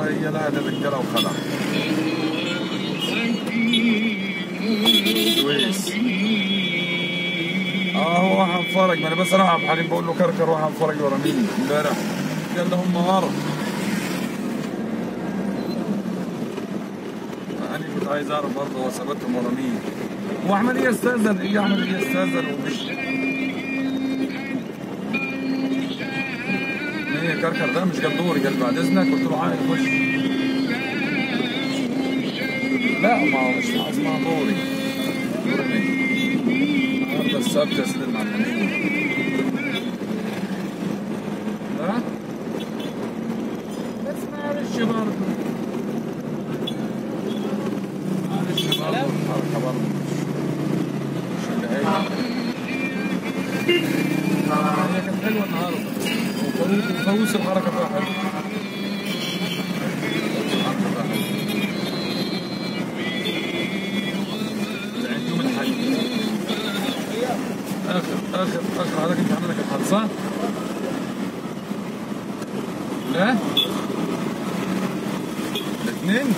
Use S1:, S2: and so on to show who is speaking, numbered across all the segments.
S1: هي لها للرجاله وخلع كويس اه هو راح انفرج ما انا بس انا عبد الحليم بقول له كركر روح انفرج ورا مين امبارح قال لهم مهاره انا كنت عايز اعرف برضه هو ثبتهم ورا مين واحمد يستاذن ايه احمد يستاذن ومشي هي كركر ده مش قال دوري قال بعد اذنك قلت له عادي خش لا ما هو مش اسمها دوري دوري مين النهارده السبت يا سيدي المعلمين ها بس معلش برضه معلش برضه الحركه برضه مش اللي هي هي كانت حلوه النهارده وفوز الحركه فيها حلوه الحركه فيها حلوه اللي عندهم الحل اخر اخر اخر حضرتك امتحاناتك كانت خلصان؟ لا؟ الاثنين؟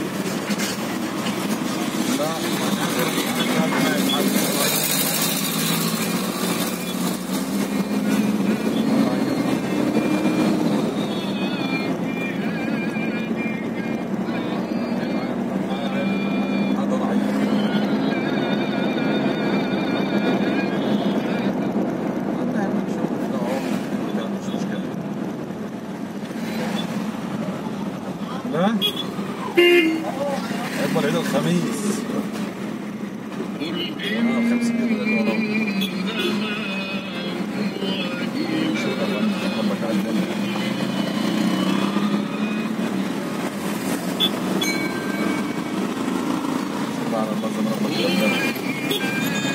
S1: لا اخر امتحان هذا ضعيف والله بنشوف له كان مش مشكلة لا يكبر عيد الخميس آه، الخميس كده اللي وراه شوف الله ربك على الجنة شوف على الله زي ما ربك يقدر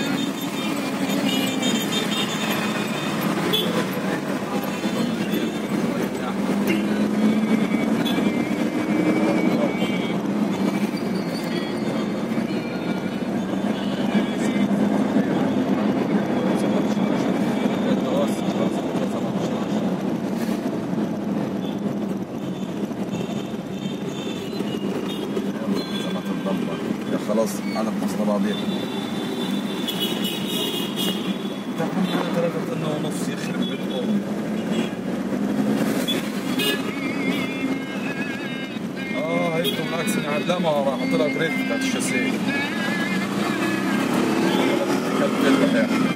S1: خلاص انا بمصنع بعضيها تعال معنا ثلاثة طن ونص يخرب بيت امي اه هيبقوا بالعكس يعني لا ما هو راح احط لها بريك بتاعت الشاسيه كانت كلمة يا اخي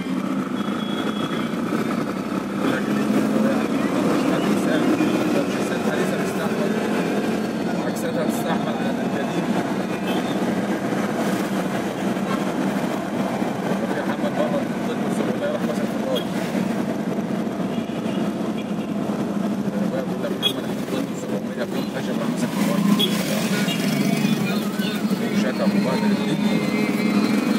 S1: عكستها تستحمل لان القديم في محمد بابا ضد الرسول الله يروح مسك في الراجل انا بقى بقول لك محمد ضد الرسول الله في الخشب راح مسك في الراجل شتم وبهدل الدنيا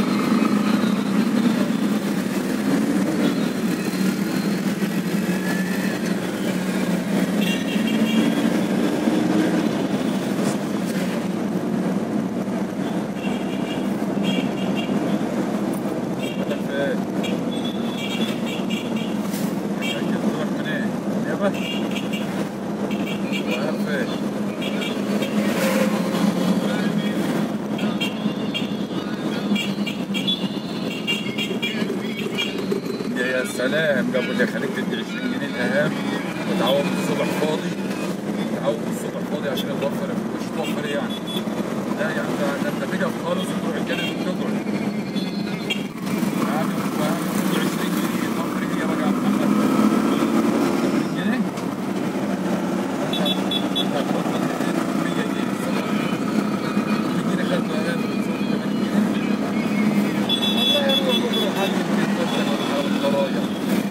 S1: بدك فين؟ متأكد تروح منين؟ يابا؟ رايح فين؟ يا يا سلام قبل لي خليك تدي 20 جنيه الاهم وتعوض الصبح فاضي تعوض الصبح فاضي عشان توفر مش توفر يعني لا يعني ده ده انت تقف خالص وتروح الجنة وتقعد عامل عامل 20 جنيه توفر هي بقى يا محمد 80 جنيه انت هتحط 100 جنيه 100 جنيه خدنا ايه 80 جنيه والله يا روح بكره حاجه البيت بس على الضرايب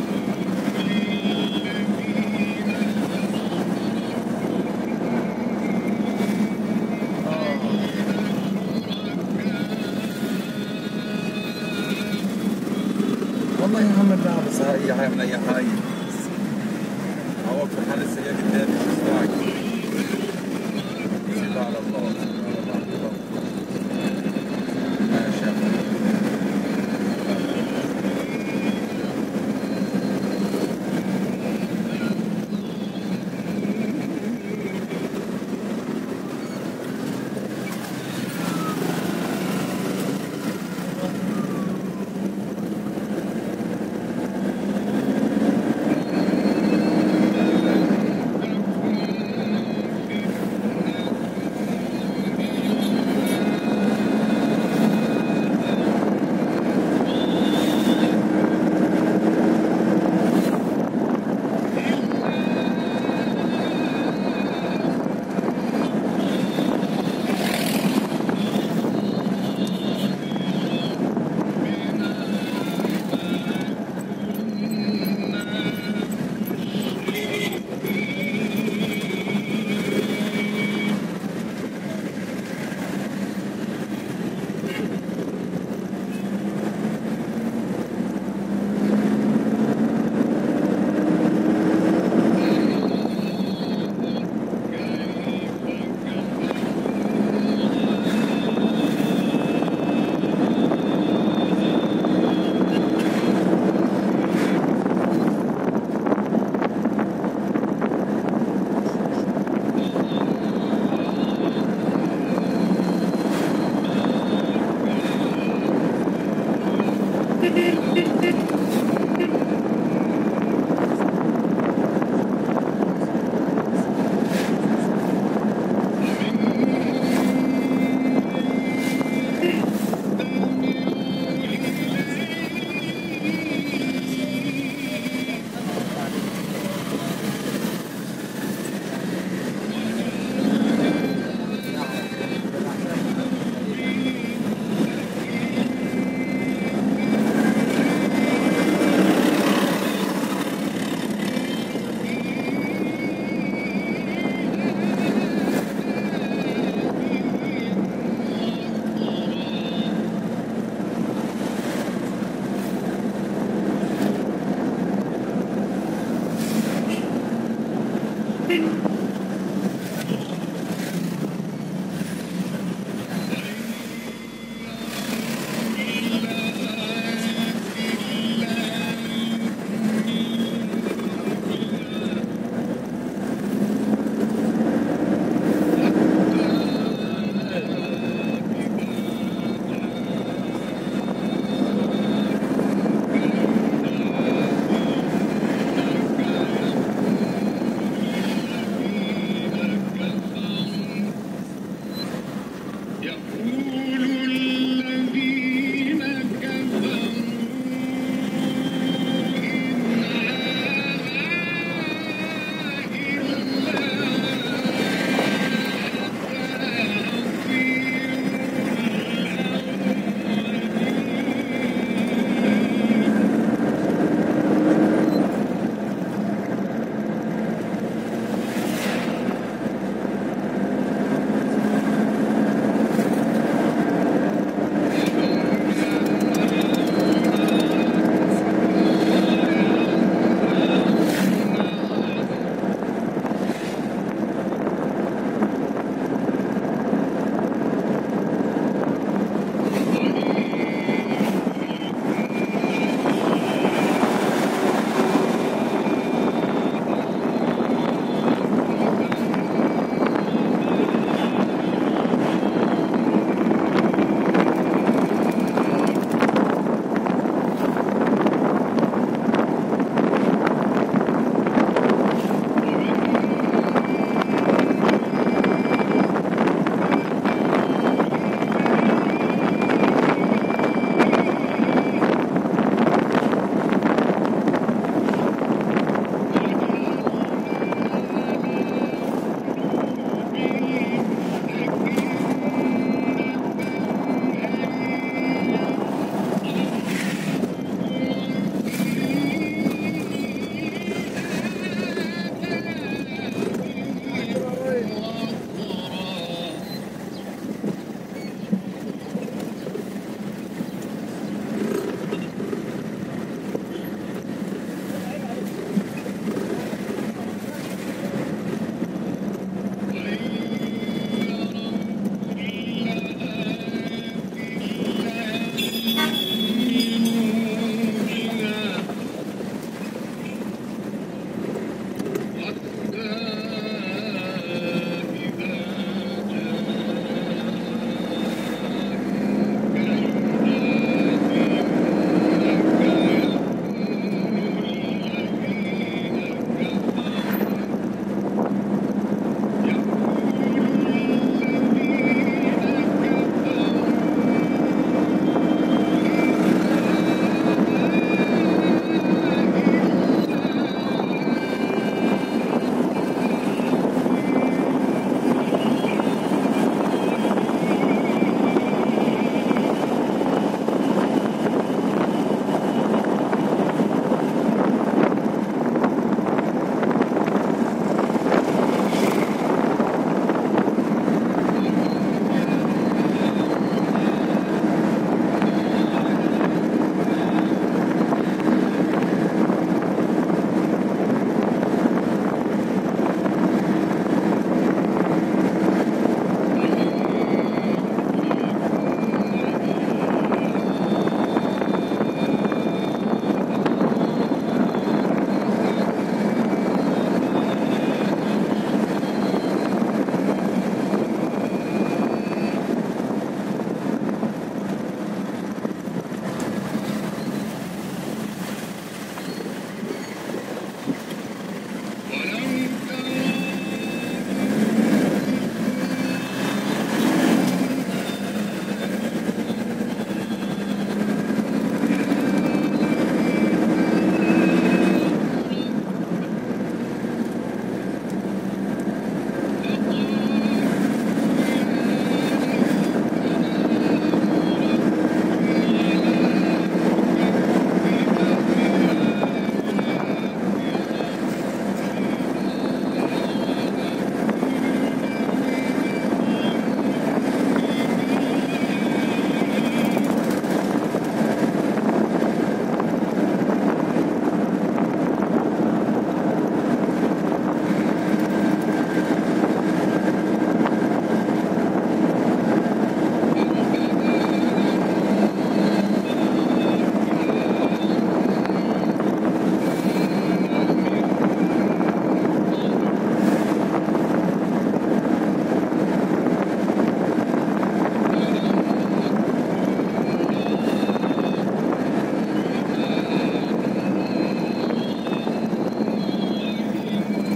S1: والله يا عم لا بس هي هاي من اي حاجه هو في الحاله السيئه قدامي مش اسمعك سيب على الله سيب على الله ماشي يا أخوي.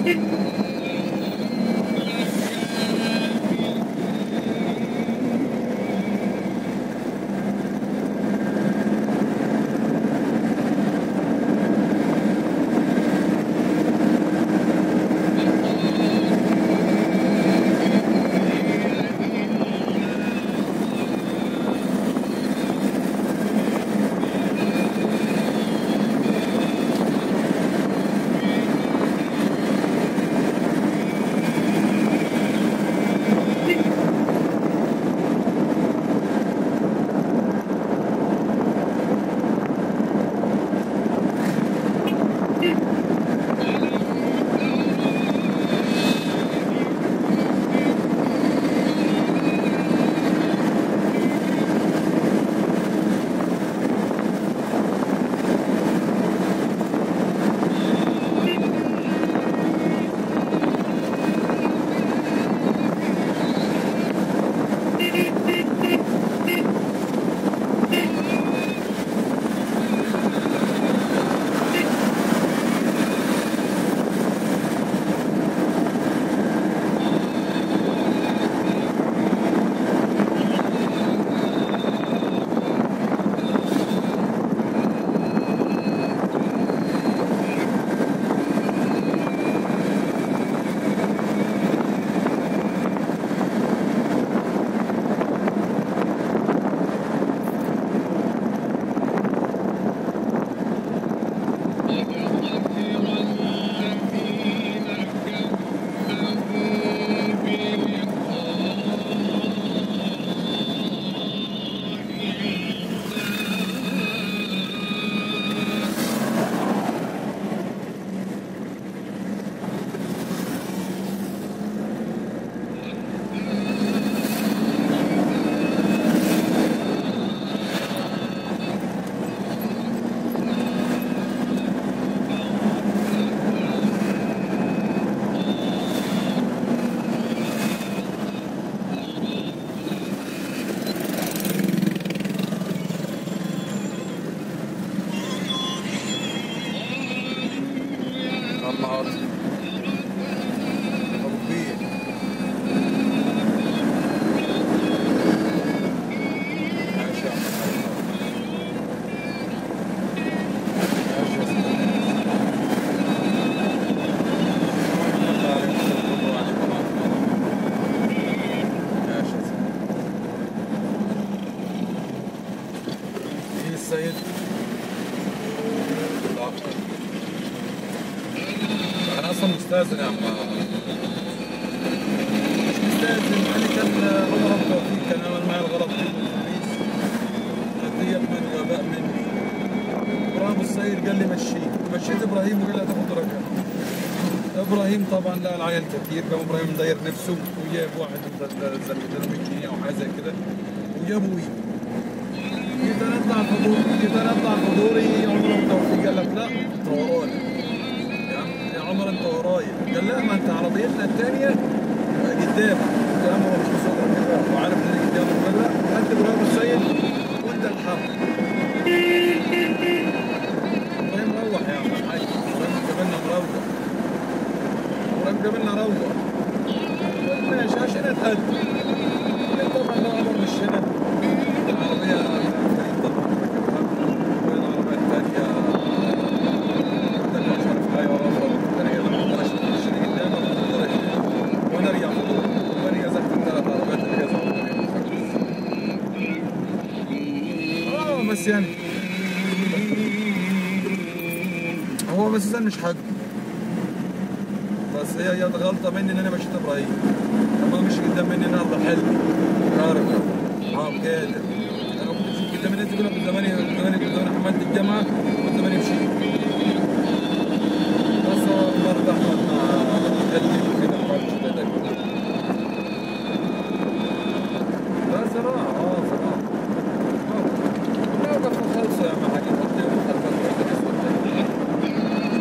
S1: الله ابو كبير ما شاء الله ما شاء الله مين السيد؟ لا انا اصلا مستاذن يا عم مش مستاذن يعني كان عمر ابو توفيق كان عمل معي الغلط في الخميس هديت من غباء مني ابراهيم السيد قال لي مشيه مشيت ابراهيم وقال لي هتاخد رقم ابراهيم طبعا لا العيال كثير قام ابراهيم مدير نفسه وجاب واحد زي 100 جنيه او حاجه زي كده وجابوا وي جيت انا اطلع الحضور جيت انا اطلع الحضوري عمر ابو توفيق قال لك لا انت ورانا يا عم يا عمر انت ورايا قال لا ما انت عربيتنا الثانيه قدامك قلت له هو مش مصدر كده وعارف ان اللي قدامك قال لا انت ابراهيم السيد وانت الحق ابراهيم روح يا عم الحاج ابراهيم قابلنا مروح ابراهيم قابلنا روح قلت ماشي عشان اتقدم قلت طبعا لو عمر مش هنا العربيه فريد طبعا ركبها والعربيه الثانيه مش عارف حاجه ورا الثانيه ما اقدرش اخش اللي قدامي ما اقدرش وانا ارجع فوق وانا زحت الثلاث عربيات اللي هي زحت اه بس يعني هو بس مش حق بس هي هي غلطه مني ان انا مشيت ابراهيم ما مش قدام مني النهارده حلمي كاركا عام قادر انا كنت بشوف قدام الناس يقول لك زماني زماني كنت زماني حملت الجامعه كنت زماني مشيت بس هو برضه احمد مع قلبي وكده ما بعرفش كده لا صراحه اه صراحه لا بس خلصوا يا عم حاجه حط خلفك واحد اسود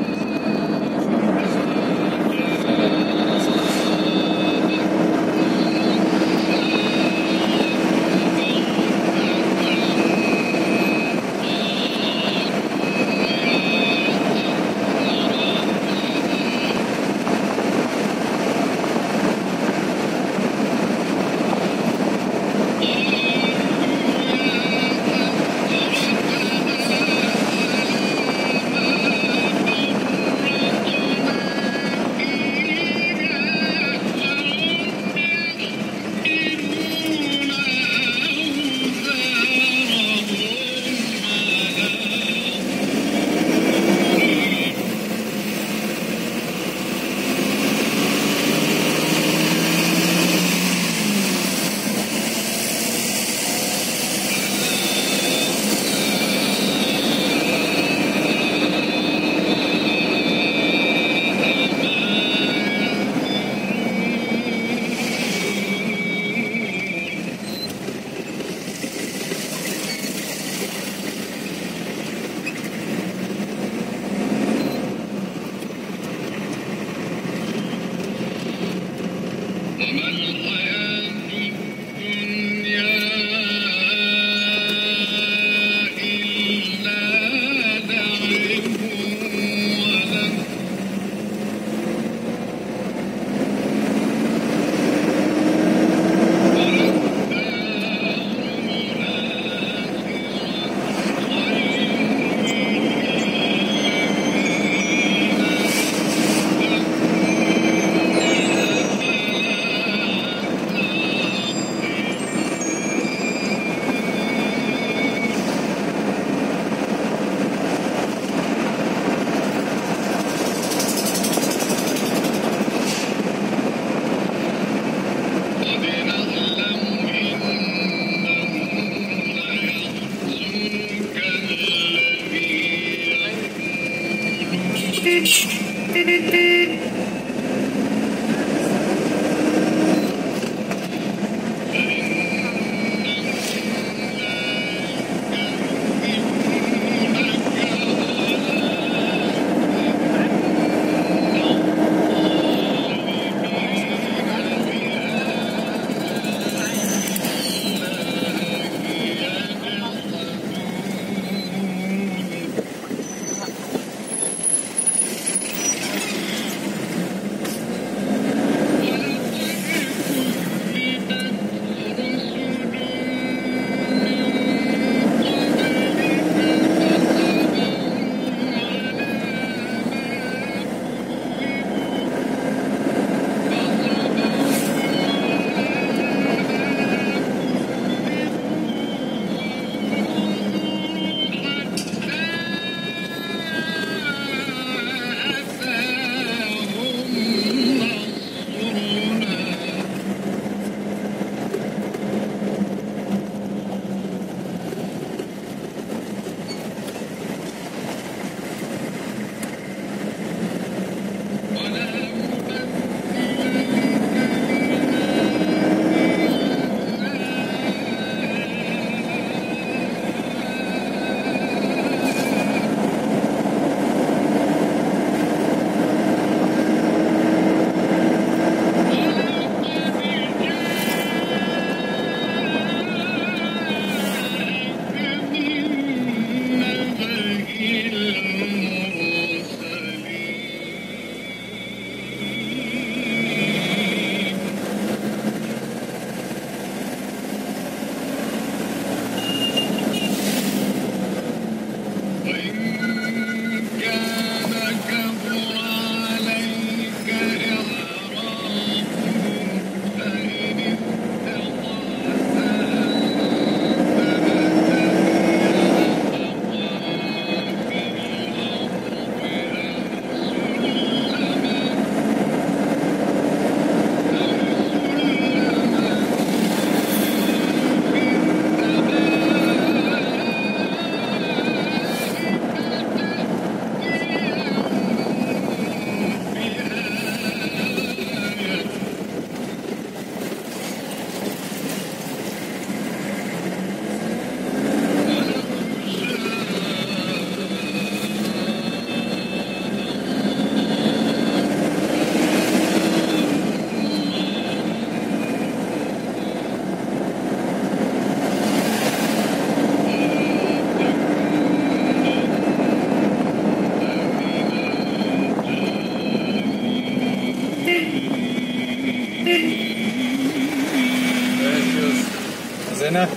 S1: هنا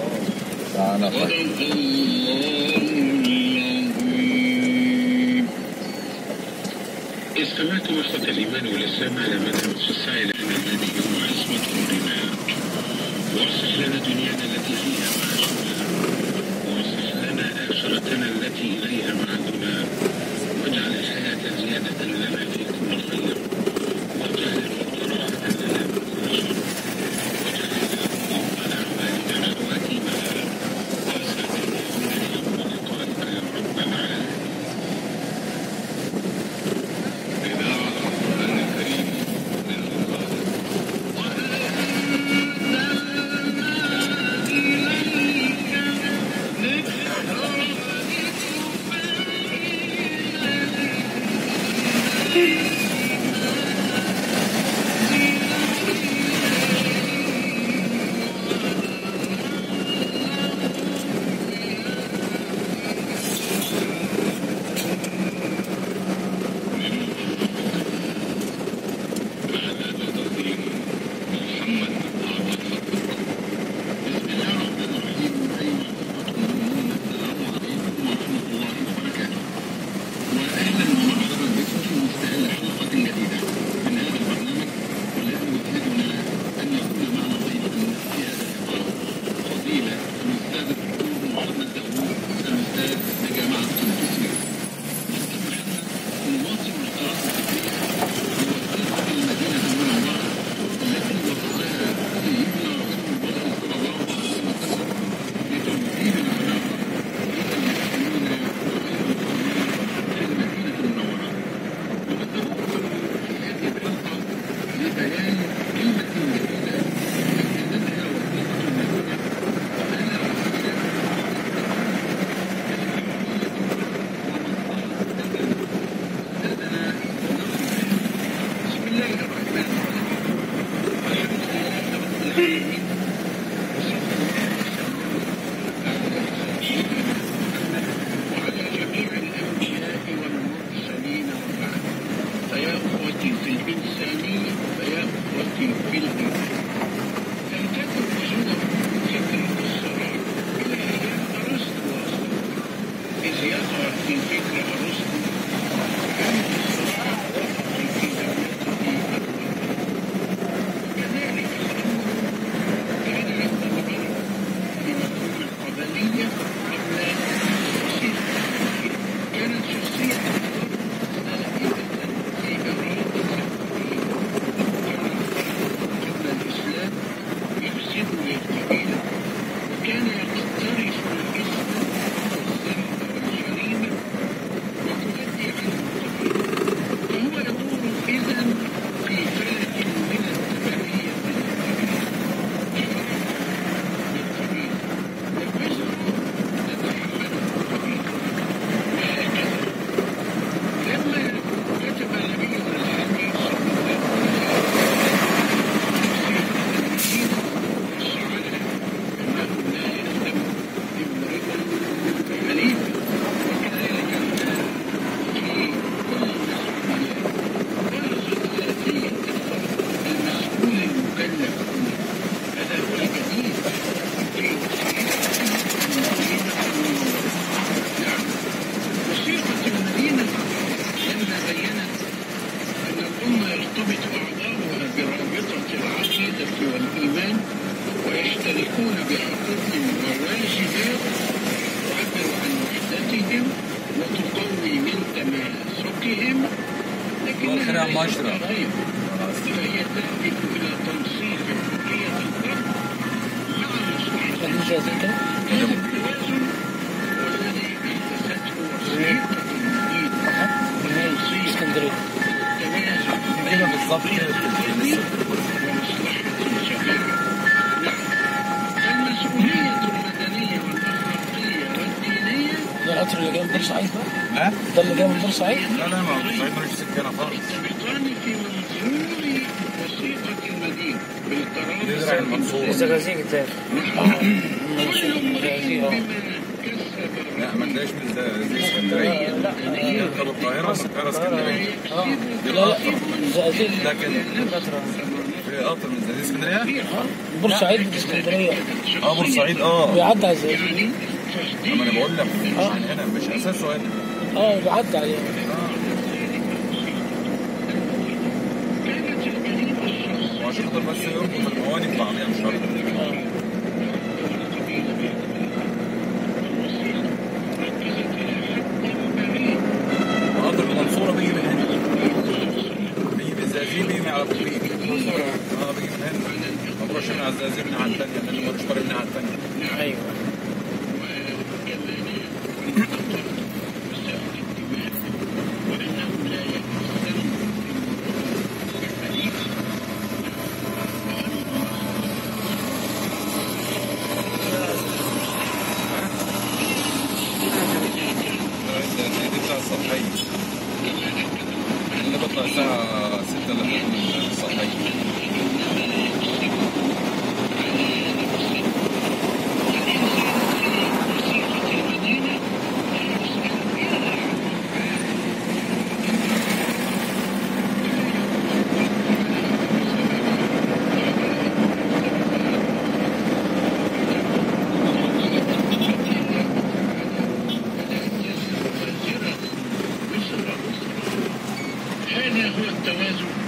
S1: تعالى
S2: صدق الله العظيم استمعتم إخوة الإيمان والإسلام على برنامج السائل الذي هو عصمة أمرنا واصلح لنا دنيانا التي فيها معاشنا واصلح لنا آخرتنا التي إليها معادنا واجعل الحياة زيادة لنا في كل خير واجعل الموت راحة لنا من كل شر واجعل اللهم على أعمالنا خواتيمها وأسعدنا من اليوم لقائك يا رب العالمين إذاعة القرآن الكريم من القاهرة على تقديم محمد عبد الفتاح بسم الله الرحمن الرحيم أيها الأخوة المؤمنون السلام عليكم ورحمة الله وبركاته وأهلا ومرحبا بكم في مستهل حلقة والإيمان ويشتركون بحقوقهم وواجبات تعبر عن وحدتهم وتقوي من تماسكهم
S1: الله يخليها
S2: لكنها ليست
S1: مشرق.
S2: غير فهي تهدف إلى تنسيق حرية الفرد مع مصلحة
S3: بعدين جاي زي كده
S2: هذا التوازن والذي أسسته وثيقة جديدة توصيل
S3: اسكندريه
S2: التوازن
S1: كده بالظبط كده لسه
S2: ومصلحة شبابه نعم المسؤولية المدنية والأخلاقية والدينية
S3: ده القطر اللي جاي من بورسعيد بقى
S1: ها؟
S3: ده اللي جاي من بورسعيد
S1: لا لا ما صعيد مالوش سكانه خالص
S2: يرتبطان في منظور وثيقة المدينة بالقرار
S1: بيزرع المنصورة
S3: الزجاجيج ده
S2: كل امرئ
S3: اه
S2: بما كسب
S1: لا ما تلاقيش من زي- زي اسكندريه
S3: لا
S1: يركب القاهره القاهره اسكندريه
S3: اه لا لا الزجاجيج
S1: لكن
S3: قطر
S1: في قطر من زي اسكندريه
S3: بورسعيد اسكندريه
S1: اه بورسعيد اه
S3: بيعدي على الزجاجيج
S2: يعني
S1: اما انا بقول لك مش من هنا مش اساسه هنا
S3: اه بيعدي عليه
S1: اه
S2: كانت الجريمة الشخصية
S1: وعشان خاطر بس يربط المواني ببعضيها مش شرط
S3: اه
S1: قطر المنصوره بيجي من هنا بيجي من الزقازيق بيجي من على ابو قير اه بيجي من هنا ما بروحش من على الزقازيق من على الثانيه لان ملوش طريق من على الثانيه
S3: ايوه
S1: الزقازيق دي بتاع الصبحيه انا بطلع الساعه 6 الا ربع من الصبحيه
S2: هذا هو التوازن